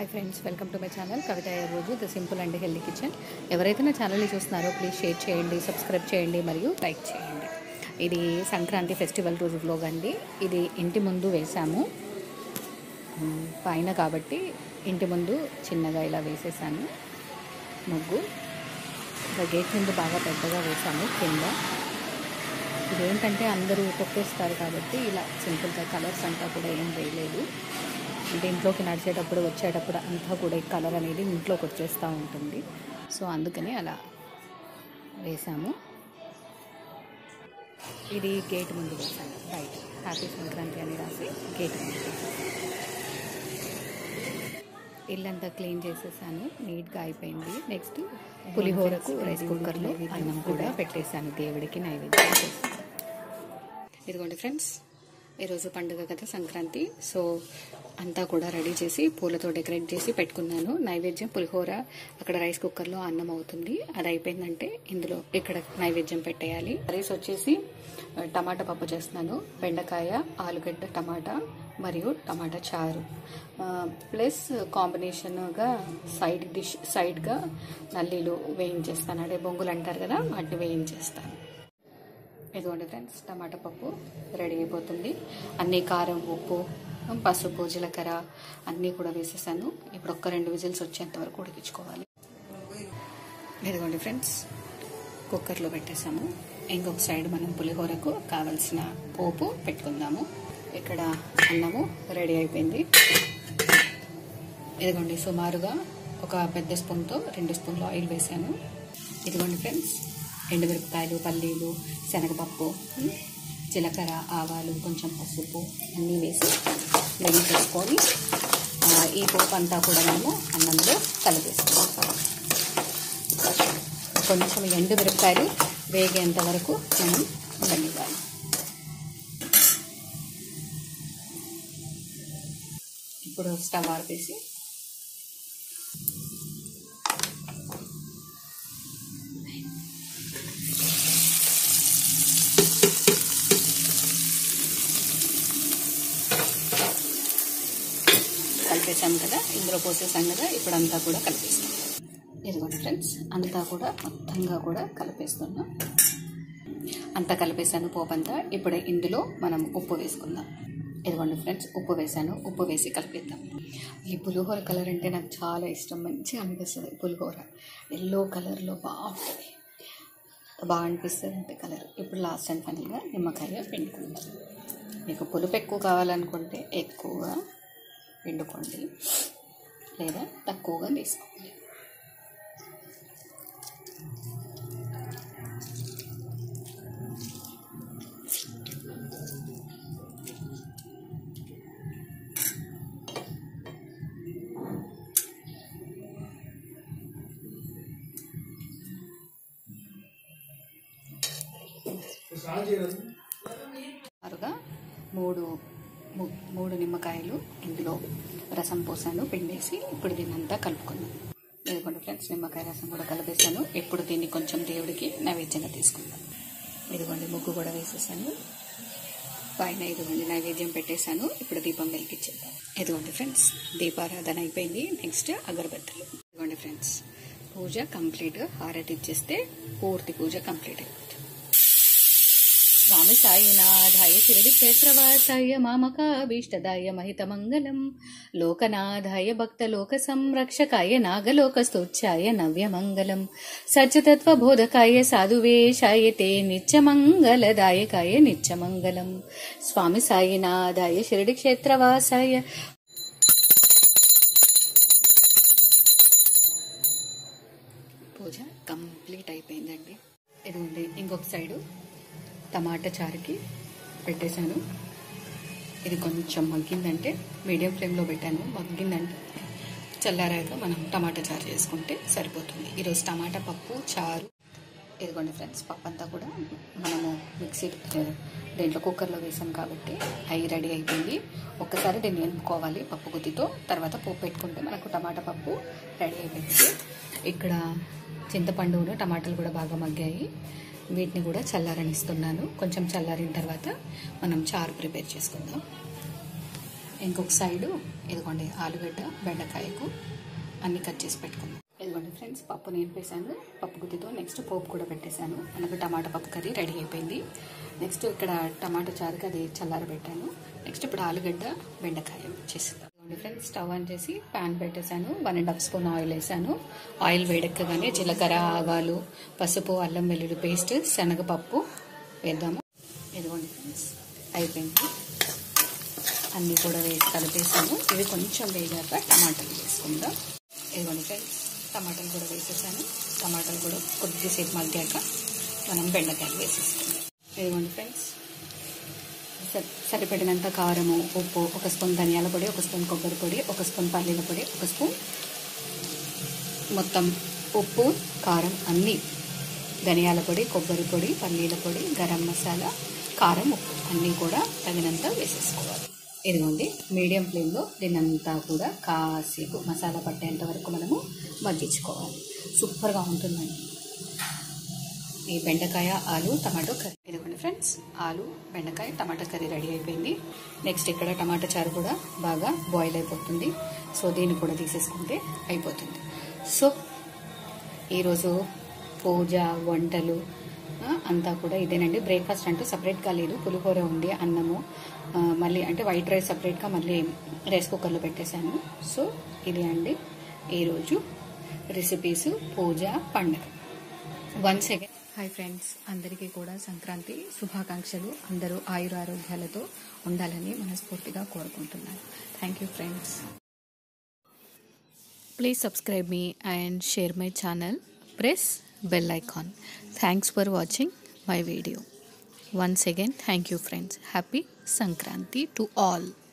Hi friends welcome to my channel Kavitha రోజు the simple and healthy kitchen ఎవరైతే నా ఛానల్ని చూస్తున్నారో ప్లీజ్ షేర్ చేయండి సబ్స్క్రైబ్ చేయండి మరియు లైక్ చేయండి ఇది సంక్రాంతి ఫెస్టివల్ రోజు వ్లోగ్ అండి ఇది ఇంటి ముందు వేసాము ఉమ్, పైన కాబట్టి ఇంటి ముందు చిన్నగా ఇలా వేసేసాను ముగ్గు ఇంకా గేట్ ముందు బాగా పెద్దగా వేసాము కింద ఇదేంటంటే అందరూ తొక్కేస్తారు కాబట్టి ఇలా సింపుల్గా కలర్స్ అంతా కూడా ఏం వేయలేదు అంటే ఇంట్లోకి నడిచేటప్పుడు వచ్చేటప్పుడు అంతా కూడా ఈ కలర్ అనేది ఇంట్లోకి వచ్చేస్తూ ఉంటుంది సో అందుకని అలా వేసాము ఇది గేట్ ముందు వేసాను రైట్ హ్యాపీ సంక్రాంతి అని రాసి గేట్ ముందు వేసాను. ఇల్లంతా క్లీన్ చేసేసాను నీట్గా అయిపోయింది నెక్స్ట్ పులిహోరకు రైస్ కుక్కర్లో అన్నం కూడా పెట్టేశాను దేవుడికి నైవేద్యం చేసి ఇదిగోండి ఫ్రెండ్స్ ఈరోజు పండుగ కదా సంక్రాంతి సో అంతా కూడా రెడీ చేసి పూలతో డెకరేట్ చేసి పెట్టుకున్నాను నైవేద్యం పులిహోర అక్కడ రైస్ కుక్కర్లో అన్నం అవుతుంది అది అయిపోయిందంటే ఇందులో ఇక్కడ నైవేద్యం పెట్టేయాలి రైస్ వచ్చేసి ఆ, టమాటా పప్పు చేస్తున్నాను బెండకాయ ఆలుగడ్డ టమాటా మరియు టమాటా చారు ఆ, ప్లస్ కాంబినేషన్గా సైడ్ డిష్ సైడ్గా నల్లీలు వేయించేస్తాను అంటే బొంగులు అంటారు కదా వాటిని వేయించేస్తాను ఇదిగోండి ఫ్రెండ్స్ టమాటా పప్పు రెడీ అయిపోతుంది అన్ని కారం ఉప్పు పసుపు జీలకర్ర అన్నీ కూడా వేసేసాను ఇప్పుడు ఒక్క రెండు విజిల్స్ వచ్చేంత వరకు ఉడికించుకోవాలి ఇదిగోండి ఫ్రెండ్స్ కుక్కర్లో పెట్టేసాము ఇంకొక సైడ్ మనం పులిహోరకు కావలసిన పోపు పెట్టుకుందాము ఇక్కడ అన్నము రెడీ అయిపోయింది ఇదిగోండి సుమారుగా ఒక పెద్ద స్పూన్తో రెండు స్పూన్లు ఆయిల్ వేసాను ఇదిగోండి ఫ్రెండ్స్ ఎండుమిరపకాయలు పల్లీలు శనగపప్పు ఉమ్, జీలకర్ర ఆవాలు కొంచెం పసుపు అన్నీ వేసి రెడీ చేసుకొని ఆ, ఈ పోపు అంతా కూడా మనము అన్నంలో కలిపేసుకుంటాం కొంచెం ఎండు మిరపకాయలు వేగేంత వరకు మనం ఉండనివ్వాలి ఇప్పుడు స్టవ్ ఆర్పేసి కలిపేసాం కదా ఇందులో పోసేసాం కదా ఇప్పుడు అంతా కూడా కలిపేస్తాం ఇదిగోండి ఫ్రెండ్స్ అంతా కూడా మొత్తంగా కూడా కలిపేస్తున్నాం అంతా కలిపేసాను పోపంతా ఇప్పుడు ఇందులో మనం ఉప్పు వేసుకుందాం ఇదిగోండి ఫ్రెండ్స్ ఉప్పు వేసాను ఉప్పు వేసి కలిపేద్దాం ఈ పులిహోర కలర్ అంటే నాకు చాలా ఇష్టం మంచిగా అనిపిస్తుంది పులిహోర ఎల్లో కలర్లో బాగుంటుంది బాగా అనిపిస్తుంది అంటే కలర్ ఇప్పుడు లాస్ట్ అండ్ ఫైనల్గా నిమ్మకాయ పిండుకుందాం మీకు పులుపు ఎక్కువ కావాలనుకుంటే ఎక్కువగా పిండుకోండి లేదా తక్కువగా తీసుకోండి సుమారుగా మూడు ము- మూడు నిమ్మకాయలు ఇందులో రసం పోసాను పిండేసి ఇప్పుడు దీన్ని అంతా కలుపుకుందాం ఇదిగోండి ఫ్రెండ్స్ నిమ్మకాయ రసం కూడా కలిపేసాను ఇప్పుడు దీన్ని కొంచెం దేవుడికి నైవేద్యంగా తీసుకుందాం ఇదిగోండి ముగ్గు కూడా వేసేసాను పైన ఇదిగోండి నైవేద్యం పెట్టేశాను ఇప్పుడు దీపం వెలిగించేద్దాం ఇదిగోండి ఫ్రెండ్స్ దీపారాధన అయిపోయింది నెక్స్ట్ అగరబత్తులు ఇదిగోండి ఫ్రెండ్స్ పూజ కంప్లీట్గా హారతి ఇచ్చేస్తే పూర్తి పూజ కంప్లీట్ అయిపోతుంది స్వామి సాయినాథాయ శిరడి క్షేత్రవాసాయ మామకాభీష్టదాయ మహితమంగళం లోకనాథాయ భక్తలోక సంరక్షకాయ నాగలోకస్తోచ్చాయ నవ్యమంగళం సత్యతత్వబోధకాయ సాధువేషాయ తే నిత్యమంగళదాయకాయ నిత్యమంగళం స్వామి సాయినాథాయ శిరడి క్షేత్రవాసాయ పూజ కంప్లీట్ అయిపోయిందండి ఇదిగోండి ఇంకొక సైడు టమాటా చారుకి పెట్టేశాను ఇది కొంచెం మగ్గిందంటే మీడియం ఫ్లేమ్లో పెట్టాను మగ్గిందంటే చల్లారాక మనం టమాటా చారు చేసుకుంటే సరిపోతుంది ఈరోజు టమాటా పప్పు చారు ఇదిగోండి ఫ్రెండ్స్ పప్పు అంతా కూడా మనము మిక్సీ ఆ, దేంట్లో కుక్కర్లో వేసాం కాబట్టి అవి రెడీ అయిపోయింది ఒక్కసారి దీన్ని ఎనుపుకోవాలి పప్పు గుత్తితో తర్వాత పోపు పెట్టుకుంటే మనకు టమాటా పప్పు రెడీ అయిపోయింది ఇక్కడ చింతపండును టమాటాలు కూడా బాగా మగ్గాయి వీటిని కూడా చల్లారనిస్తున్నాను కొంచెం చల్లారిన తర్వాత మనం చారు ప్రిపేర్ చేసుకుందాం ఇంకొక సైడు ఇదిగోండి ఆలుగడ్డ బెండకాయకు అన్ని కట్ చేసి పెట్టుకుందాం ఇదిగోండి ఫ్రెండ్స్ పప్పు నేర్పేశాను పప్పు గుత్తితో నెక్స్ట్ పోపు కూడా పెట్టేశాను మనకు టమాటా పప్పు కర్రీ రెడీ అయిపోయింది నెక్స్ట్ ఇక్కడ టమాటా చారుకి అది చల్లారబెట్టాను నెక్స్ట్ ఇప్పుడు ఆలుగడ్డ బెండకాయ చేసేద్దాం ఇదిగోండి ఫ్రెండ్స్ స్టవ్ ఆన్ చేసి ప్యాన్ పెట్టేశాను one and half spoon oil వేసాను ఆయిల్ వేడెక్కగానే జీలకర్ర ఆవాలు పసుపు అల్లం వెల్లుల్లి పేస్ట్ శనగపప్పు వేద్దాము ఇదిగోండి ఫ్రెండ్స్ అయిపోయింది అన్నీ కూడా వేసి కలిపేసాను ఇవి కొంచెం వేగాక టమాటాలు వేసుకుందాం ఇదిగోండి ఫ్రెండ్స్ టమాటాలు కూడా వేసేసాను టమాటాలు కూడా కొద్దిసేపు మగ్గాక మనం బెండకాయలు వేసేసుకుందాం ఇదిగోండి ఫ్రెండ్స్ సరిపడినంత కారము ఉప్పు ఒక స్పూన్ ధనియాల పొడి ఒక స్పూన్ కొబ్బరి పొడి ఒక స్పూన్ పల్లీల పొడి ఒక స్పూన్ మొత్తం ఉప్పు కారం అన్నీ ధనియాల పొడి కొబ్బరి పొడి పల్లీల పొడి గరం మసాలా కారం ఉప్పు అన్నీ కూడా తగినంత వేసేసుకోవాలి ఇదిగోండి మీడియం ఫ్లేమ్లో దీనంతా కూడా కాసేపు మసాలా పట్టేంత వరకు మనము మగ్గించుకోవాలి సూపర్గా ఉంటుందండి ఈ బెండకాయ ఆలు టమాటో కర్రీ ఇదిగోండి ఫ్రెండ్స్ ఆలు బెండకాయ టమాటా కర్రీ రెడీ అయిపోయింది నెక్స్ట్ ఇక్కడ టమాటా చారు కూడా బాగా బాయిల్ అయిపోతుంది సో దీన్ని కూడా తీసేసుకుంటే అయిపోతుంది సో ఈరోజు పూజ వంటలు అంతా కూడా ఇదేనండి బ్రేక్ఫాస్ట్ అంటూ సపరేట్గా లేదు పులిహోర ఉంది అన్నము మళ్ళీ అంటే వైట్ రైస్ సపరేట్గా మళ్ళీ రైస్ కుక్కర్లో పెట్టేశాను సో ఇది అండి ఈరోజు రెసిపీస్ పూజ పండుగ వన్ సెకండ్ హాయ్ ఫ్రెండ్స్ అందరికీ కూడా సంక్రాంతి శుభాకాంక్షలు అందరూ ఆయుర ఆరోగ్యాలతో ఉండాలని మనస్ఫూర్తిగా కోరుకుంటున్నాను thank you friends please subscribe మీ and share my channel press bell icon. Thanks for watching my video. Once again, thank you friends. Happy Sankranti to all.